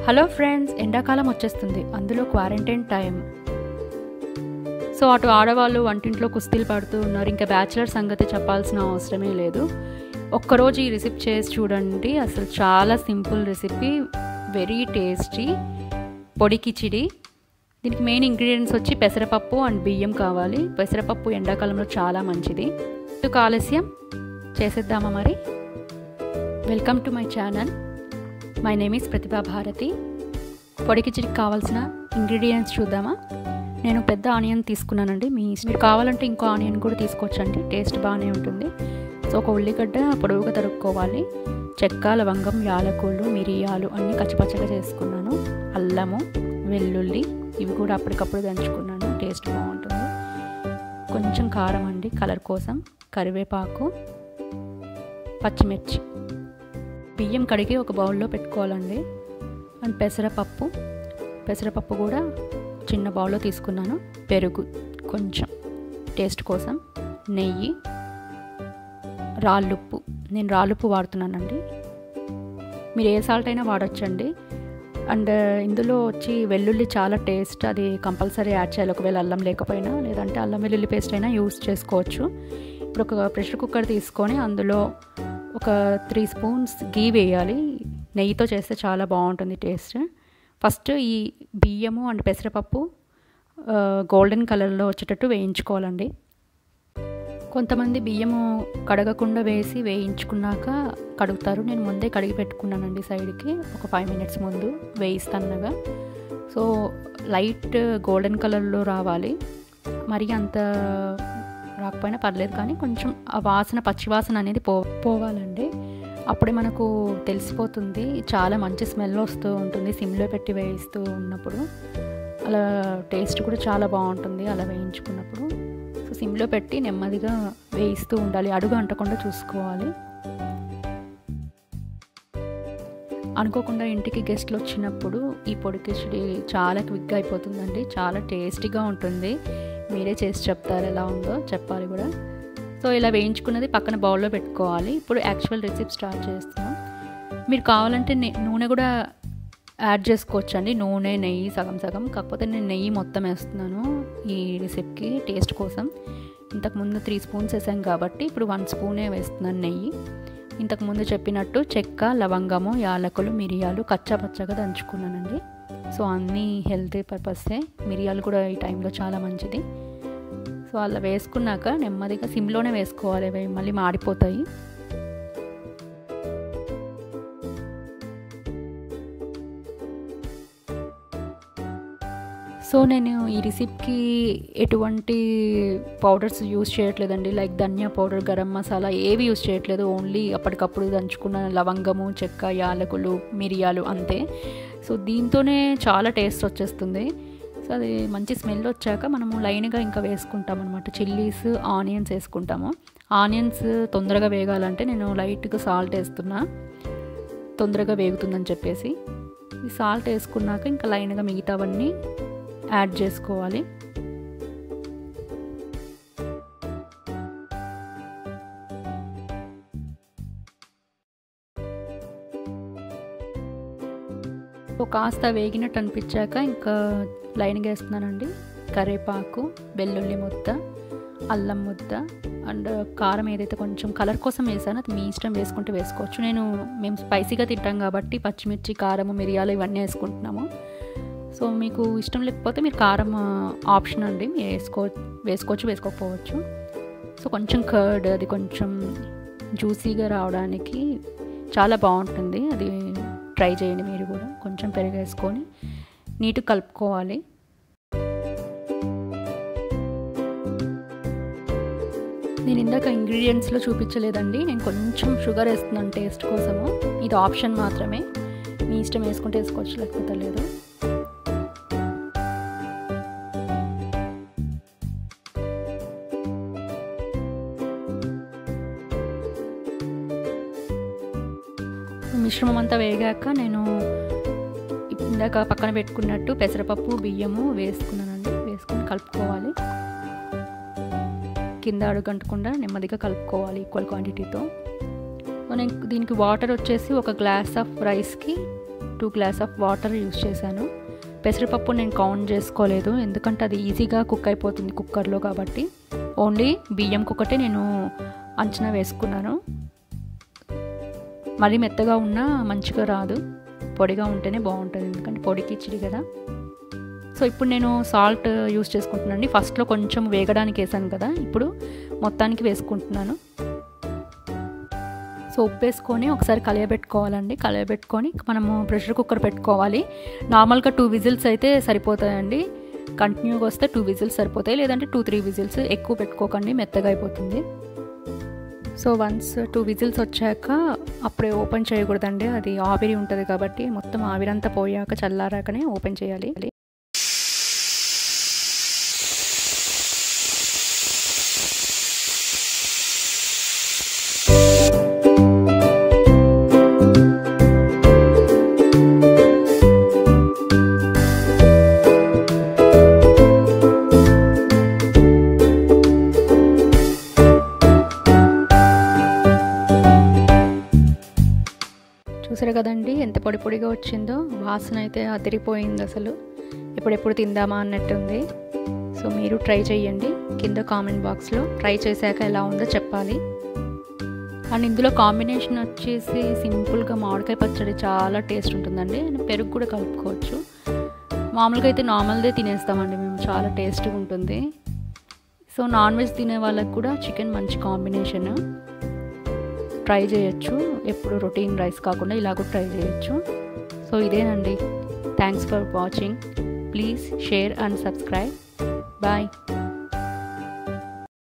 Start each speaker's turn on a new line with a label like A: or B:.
A: hello friends ఎండాకాలం వచ్చేస్తుంది అందులో క్వారంటైన్ టైం సో అటు ఆడవాళ్ళు వంటింట్లో కుస్తీలు పడుతూ ఉన్నారు ఇంకా బ్యాచిలర్ సంగతి చెప్పాల్సిన అవసరమే లేదు ఒక్కరోజు ఈ రెసిపీ చేసి చూడండి అసలు చాలా సింపుల్ రెసిపీ వెరీ టేస్టీ పొడి కిచిడి దీనికి మెయిన్ ఇంగ్రీడియంట్స్ వచ్చి పెసరపప్పు అండ్ బియ్యం కావాలి పెసరపప్పు ఎండాకాలంలో చాలా మంచిది ఎందుకు ఆలస్యం చేసేద్దామా మరి welcome to my channel my name is Pratibha Bharathi పొడి కిచిడికి కావాల్సిన ఇంగ్రీడియంట్స్ చూద్దామా నేను పెద్ద ఆనియన్ తీసుకున్నానండి మీ మీరు కావాలంటే ఇంకో ఆనియన్ కూడా తీసుకోవచ్చండి టేస్ట్ బాగానే ఉంటుంది సో ఒక ఉల్లిగడ్డ పొడవుగా తరుక్కోవాలి చెక్క లవంగం యాలకులు మిరియాలు అన్నీ కచ్చపచ్చగా చేసుకున్నాను అల్లము వెల్లుల్లి ఇవి కూడా అప్పటికప్పుడు దంచుకున్నాను టేస్ట్ బాగుంటుంది కొంచెం కారం అండి కలర్ కోసం కరివేపాకు పచ్చిమిర్చి బియ్యం కడిగి ఒక బౌల్లో పెట్టుకోవాలండి అండ్ పెసరపప్పు పెసరపప్పు కూడా చిన్న బౌల్లో తీసుకున్నాను పెరుగు కొంచెం టేస్ట్ కోసం నెయ్యి రాళ్ళుప్పు నేను రాళ్ళుప్పు వాడుతున్నానండి మీరు ఏ సాల్ట్ అయినా వాడచ్చండి అండ్ ఇందులో వచ్చి వెల్లుల్లి చాలా టేస్ట్ అది కంపల్సరీ యాడ్ చేయాలి ఒకవేళ అల్లం లేకపోయినా లేదంటే అల్లం వెల్లుల్లి పేస్ట్ అయినా యూస్ చేసుకోవచ్చు ఇప్పుడు ఒక ప్రెషర్ కుక్కర్ తీసుకొని అందులో ఒక త్రీ స్పూన్స్ గీ వేయాలి నెయ్యితో చేస్తే చాలా బాగుంటుంది టేస్ట్ ఫస్ట్ ఈ బియ్యము అండ్ పెసరపప్పు గోల్డెన్ కలర్లో వచ్చేటట్టు వేయించుకోవాలండి కొంతమంది బియ్యము కడగకుండా వేసి వేయించుకున్నాక కడుగుతారు నేను ముందే కడిగి పెట్టుకున్నానండి సైడ్కి ఒక ఫైవ్ మినిట్స్ ముందు వేయిస్తానగా సో లైట్ గోల్డెన్ కలర్లో రావాలి మరి అంత రాకపోయినా పర్లేదు కానీ కొంచెం ఆ వాసన పచ్చివాసన అనేది పో పోవాలండి అప్పుడే మనకు తెలిసిపోతుంది చాలా మంచి స్మెల్ వస్తూ ఉంటుంది సిమ్లో పెట్టి వేయిస్తూ ఉన్నప్పుడు అలా టేస్ట్ కూడా చాలా బాగుంటుంది అలా వేయించుకున్నప్పుడు సో సిమ్లో పెట్టి నెమ్మదిగా వేయిస్తూ ఉండాలి అడుగు అంటకుండా చూసుకోవాలి అనుకోకుండా ఇంటికి గెస్ట్లు వచ్చినప్పుడు ఈ పొడి కిచడి చాలా క్విక్గా అయిపోతుందండి చాలా టేస్టీగా ఉంటుంది మీరే చేసి చెప్తారు ఎలా ఉందో చెప్పాలి కూడా సో ఇలా వేయించుకున్నది పక్కన బౌల్లో పెట్టుకోవాలి ఇప్పుడు యాక్చువల్ రెసిపీ స్టార్ట్ చేస్తున్నాం మీరు కావాలంటే నూనె కూడా యాడ్ చేసుకోవచ్చు అండి నూనె నెయ్యి సగం సగం కాకపోతే నేను నెయ్యి మొత్తం వేస్తున్నాను ఈ రెసిపీకి టేస్ట్ కోసం ఇంతకుముందు త్రీ స్పూన్స్ వేసాం కాబట్టి ఇప్పుడు వన్ స్పూనే వేస్తున్నాను నెయ్యి ఇంతకుముందు చెప్పినట్టు చెక్క లవంగము యాలకులు మిరియాలు కచ్చాపచ్చగా దంచుకున్నానండి సో అన్నీ హెల్తీ పర్పస్సే మిరియాలు కూడా ఈ టైంలో చాలా మంచిది సో అలా వేసుకున్నాక నెమ్మదిగా సిమ్లోనే వేసుకోవాలి అవి మళ్ళీ మాడిపోతాయి సో నేను ఈ రెసిపీకి ఎటువంటి పౌడర్స్ యూస్ చేయట్లేదండి లైక్ ధనియా పౌడర్ గరం మసాలా ఏవి యూస్ చేయట్లేదు ఓన్లీ అప్పటికప్పుడు దంచుకున్న లవంగము చెక్క యాలకులు మిరియాలు అంతే సో దీంతోనే చాలా టేస్ట్ వచ్చేస్తుంది సో అది మంచి స్మెల్ వచ్చాక మనము లైన్గా ఇంకా వేసుకుంటాం అనమాట చిల్లీస్ ఆనియన్స్ వేసుకుంటాము ఆనియన్స్ తొందరగా వేగాలంటే నేను లైట్గా సాల్ట్ వేస్తున్నా తొందరగా వేగుతుందని చెప్పేసి ఈ సాల్ట్ వేసుకున్నాక ఇంకా లైన్గా మిగతావన్నీ యాడ్ చేసుకోవాలి కాస్త వేగినట్టు అనిపించాక ఇంకా లైన్గా వేస్తున్నానండి కరివేపాకు వెల్లుల్లి ముద్ద అల్లం ముద్ద అండ్ కారం ఏదైతే కొంచెం కలర్ కోసం వేసానో అది మీ ఇష్టం వేసుకుంటే వేసుకోవచ్చు నేను మేము స్పైసీగా తింటాం కాబట్టి పచ్చిమిర్చి కారము మిరియాలు ఇవన్నీ వేసుకుంటున్నాము సో మీకు ఇష్టం లేకపోతే మీరు కారం ఆప్షన్ అండి మీరు వేసుకో వేసుకోవచ్చు వేసుకోకపోవచ్చు సో కొంచెం కర్డ్ అది కొంచెం జ్యూసీగా రావడానికి చాలా బాగుంటుంది అది ట్రై చేయండి మీరు కూడా కొంచెం పెరుగు వేసుకొని నీట్గా కలుపుకోవాలి నేను ఇందాక ఇంగ్రీడియంట్స్లో చూపించలేదండి నేను కొంచెం షుగర్ వేస్తున్నాను టేస్ట్ కోసము ఇది ఆప్షన్ మాత్రమే మీ ఇష్టం వేసుకుంటే వేసుకోవచ్చు లేకపోతే లేదు మిశ్రమం అంతా వేగాక నేను ఇందాక పక్కన పెట్టుకున్నట్టు పెసరపప్పు బియ్యము వేసుకున్నానండి వేసుకొని కలుపుకోవాలి కింద అడుగంటకుండా నెమ్మదిగా కలుపుకోవాలి ఈక్వల్ క్వాంటిటీతో నేను దీనికి వాటర్ వచ్చేసి ఒక గ్లాస్ ఆఫ్ రైస్కి two glass of water use చేశాను పెసరపప్పు నేను కౌంట్ చేసుకోలేదు ఎందుకంటే అది ఈజీగా కుక్ అయిపోతుంది కుక్కర్లో కాబట్టి ఓన్లీ బియ్యం కుక్కటే నేను అంచనా వేసుకున్నాను మరీ మెత్తగా ఉన్నా మంచిగా రాదు పొడిగా ఉంటేనే బాగుంటుంది ఎందుకంటే పొడికి ఇచ్చిడి కదా సో ఇప్పుడు నేను సాల్ట్ యూస్ చేసుకుంటున్నాను ఫస్ట్లో కొంచెం వేగడానికి వేసాను కదా ఇప్పుడు మొత్తానికి వేసుకుంటున్నాను సో ఉప్పు వేసుకొని ఒకసారి కలియబెట్టుకోవాలండి కలియబెట్టుకొని మనము ప్రెషర్ కుక్కర్ పెట్టుకోవాలి నార్మల్గా టూ విజిల్స్ అయితే సరిపోతాయండి కంటిన్యూగా వస్తే టూ విజిల్స్ సరిపోతాయి లేదంటే టూ త్రీ విజిల్స్ ఎక్కువ పెట్టుకోకండి మెత్తగా అయిపోతుంది సో వన్స్ టూ విజిల్స్ వచ్చాక అప్పుడే ఓపెన్ చేయకూడదండి అది ఆవిరి ఉంటుంది కాబట్టి మొత్తం ఆవిరంతా పోయాక చల్లారాకనే ఓపెన్ చేయాలి చూసారు కదండి ఎంత పొడి పొడిగా వచ్చిందో వాసన అయితే అదిరిపోయింది అసలు ఎప్పుడెప్పుడు తిందామా అన్నట్టుంది సో మీరు ట్రై చేయండి కింద కామెంట్ బాక్స్లో ట్రై చేశాక ఎలా ఉందో చెప్పాలి అండ్ ఇందులో కాంబినేషన్ వచ్చేసి సింపుల్గా మామిడికాయ పచ్చడి చాలా టేస్ట్ ఉంటుందండి అండ్ పెరుగు కూడా కలుపుకోవచ్చు మామూలుగా అయితే నార్మల్దే తినేస్తామండి మేము చాలా టేస్ట్గా ఉంటుంది సో నాన్ వెజ్ తినే వాళ్ళకి కూడా చికెన్ మంచి కాంబినేషన్ ట్రై చేయొచ్చు ఎప్పుడు రొటీన్ రైస్ కాకుండా ఇలా కూడా ట్రై చేయొచ్చు సో ఇదేనండి thanks for watching please share and subscribe bye